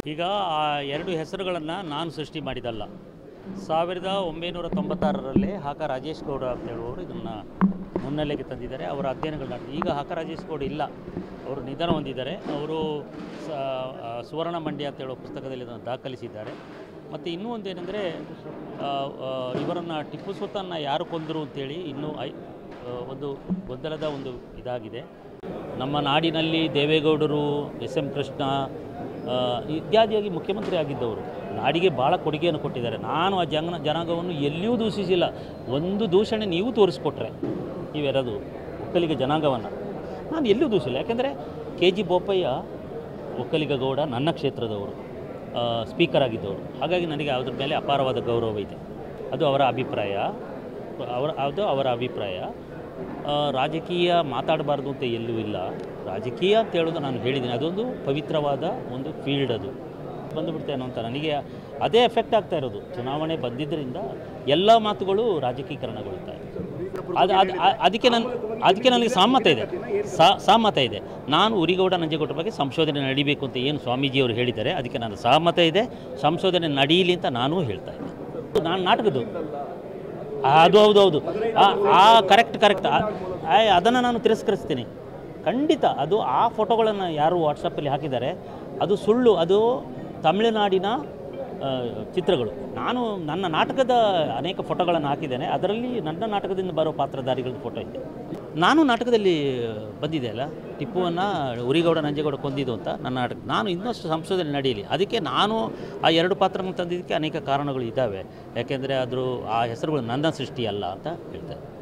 ಈಗ ಆ ಎರಡು ಹೆಸರುಗಳನ್ನು ನಾನು ಸೃಷ್ಟಿ ಮಾಡಿದಲ್ಲ ಸಾವಿರದ ಒಂಬೈನೂರ ತೊಂಬತ್ತಾರರಲ್ಲಿ ಹಾಕ ರಾಜೇಶ್ ಗೌಡ ಅಂತ ಹೇಳುವವರು ಇದನ್ನು ಮುನ್ನೆಲೆಗೆ ತಂದಿದ್ದಾರೆ ಅವರ ಅಧ್ಯಯನಗಳು ನಡೆದು ಈಗ ಹಾಕ ರಾಜೇಶ್ ಗೌಡ ಇಲ್ಲ ಅವರು ನಿಧನ ಹೊಂದಿದ್ದಾರೆ ಅವರು ಸ- ಆ, ಸುವರ್ಣ ಮಂಡ್ಯ ಅಂತ ಹೇಳೋ ಪುಸ್ತಕದಲ್ಲಿ ಇದನ್ನು ದಾಖಲಿಸಿದ್ದಾರೆ ಮತ್ತು ಇನ್ನೂ ಒಂದು ಏನಂದರೆ ಇವರನ್ನು ಟಿಪ್ಪು ಸುಲ್ತಾನ್ನ ಯಾರು ಕೊಂದರು ಅಂತೇಳಿ ಇನ್ನೂ ಐ ಆ, ಒಂದು ಗೊಂದಲದ ಒಂದು ಇದಾಗಿದೆ ನಮ್ಮ ನಾಡಿನಲ್ಲಿ ದೇವೇಗೌಡರು ಎಸ್ ಎಂ ಕೃಷ್ಣ ಆ, ಇತ್ಯಾದಿಯಾಗಿ ಮುಖ್ಯಮಂತ್ರಿ ಆಗಿದ್ದವರು ನಾಡಿಗೆ ಭಾಳ ಕೊಡುಗೆಯನ್ನು ಕೊಟ್ಟಿದ್ದಾರೆ ನಾನು ಆ ಜನ ಜನಾಂಗವನ್ನು ಎಲ್ಲಿಯೂ ದೂಷಿಸಿಲ್ಲ ಒಂದು ದೂಷಣೆ ನೀವು ತೋರಿಸ್ಕೊಟ್ರೆ ಇವೆರದು ಒಕ್ಕಲಿಗ ಜನಾಂಗವನ್ನು ನಾನು ಎಲ್ಲಿಯೂ ದೂಷಿಲ್ಲ ಯಾಕೆಂದರೆ ಕೆ ಜಿ ಬೋಪಯ್ಯ ಒಕ್ಕಲಿಗ ಗೌಡ ನನ್ನ ಕ್ಷೇತ್ರದವರು ಆ, ಸ್ಪೀಕರ್ ಆಗಿದ್ದವರು ಹಾಗಾಗಿ ನನಗೆ ಅದ್ರ ಮೇಲೆ ಅಪಾರವಾದ ಗೌರವ ಇದೆ ಅದು ಅವರ ಅಭಿಪ್ರಾಯ ಅವರ ಅದು ಅವರ ಅಭಿಪ್ರಾಯ ಆ, ರಾಜಕೀಯ ಮಾತಾಡಬಾರ್ದು ಅಂತ ಎಲ್ಲೂ ಇಲ್ಲ ರಾಜಕೀಯ ಅಂತ ಹೇಳೋದು ನಾನು ಹೇಳಿದ್ದೀನಿ ಅದೊಂದು ಪವಿತ್ರವಾದ ಒಂದು ಫೀಲ್ಡ್ ಅದು ಬಂದುಬಿಡ್ತೇನೋ ಅಂತ ನನಗೆ ಅದೇ ಎಫೆಕ್ಟ್ ಆಗ್ತಾ ಇರೋದು ಚುನಾವಣೆ ಬಂದಿದ್ದರಿಂದ ಎಲ್ಲ ಮಾತುಗಳು ರಾಜಕೀಕರಣಗೊಳ್ತಾ ಇದೆ ಅದು ಅದು ಅ- ಅದಕ್ಕೆ ನನ್ನ ಅದಕ್ಕೆ ನನಗೆ ಸಹಮತ ಇದೆ ಸಹ- ಸಹಮತ ಇದೆ ನಾನು ಉರಿಗೌಡ ನಂಜೇಗೌಡರ ಬಗ್ಗೆ ಸಂಶೋಧನೆ ನಡೀಬೇಕು ಅಂತ ಏನು ಸ್ವಾಮೀಜಿಯವರು ಹೇಳಿದ್ದಾರೆ ಅದಕ್ಕೆ ನನ್ನ ಸಹಮತ ಇದೆ ಸಂಶೋಧನೆ ನಡೀಲಿ ಅಂತ ನಾನೂ ಹೇಳ್ತಾ ಇದ್ದೆ ನಾನು ನಾಟಕದ್ದು ಅದು ಹೌದು ಹೌದು ಆ ಕರೆಕ್ಟ್ ಕರೆಕ್ಟ್ ಅದನ್ನು ನಾನು ತಿರಸ್ಕರಿಸ್ತೀನಿ ಖಂಡಿತ ಅದು ಆ ಫೋಟೋಗಳನ್ನು ಯಾರು ವಾಟ್ಸಪ್ಪಲ್ಲಿ ಹಾಕಿದ್ದಾರೆ ಅದು ಸುಳ್ಳು ಅದು ತಮಿಳುನಾಡಿನ ಆ, ಚಿತ್ರಗಳು ನಾನು ನನ್ನ ನಾಟಕದ ಅನೇಕ ಫೋಟೋಗಳನ್ನು ಹಾಕಿದ್ದೇನೆ ಅದರಲ್ಲಿ ನನ್ನ ನಾಟಕದಿಂದ ಬರೋ ಪಾತ್ರಧಾರಿಗಳದ್ದು ಫೋಟೋ ಇದೆ ನಾನು ನಾಟಕದಲ್ಲಿ ಬಂದಿದೆ ಅಲ್ಲ ಟಿಪ್ಪುವನ್ನು ಉರಿಗೌಡ ನಂಜೇಗೌಡ ಕೊಂದಿದ್ದು ಅಂತ ನನ್ನ ನಾಟಕ ನಾನು ಇನ್ನಷ್ಟು ಸಂಶೋಧನೆ ನಡೆಯಲಿ ಅದಕ್ಕೆ ನಾನು ಆ ಎರಡು ಪಾತ್ರಗಳನ್ನು ತಂದಿದ್ದಕ್ಕೆ ಅನೇಕ ಕಾರಣಗಳು ಇದ್ದಾವೆ ಯಾಕೆಂದರೆ ಅದ್ರ ಆ ಹೆಸರುಗಳು ನನ್ನ ಸೃಷ್ಟಿ ಅಲ್ಲ ಅಂತ ಹೇಳ್ತಾರೆ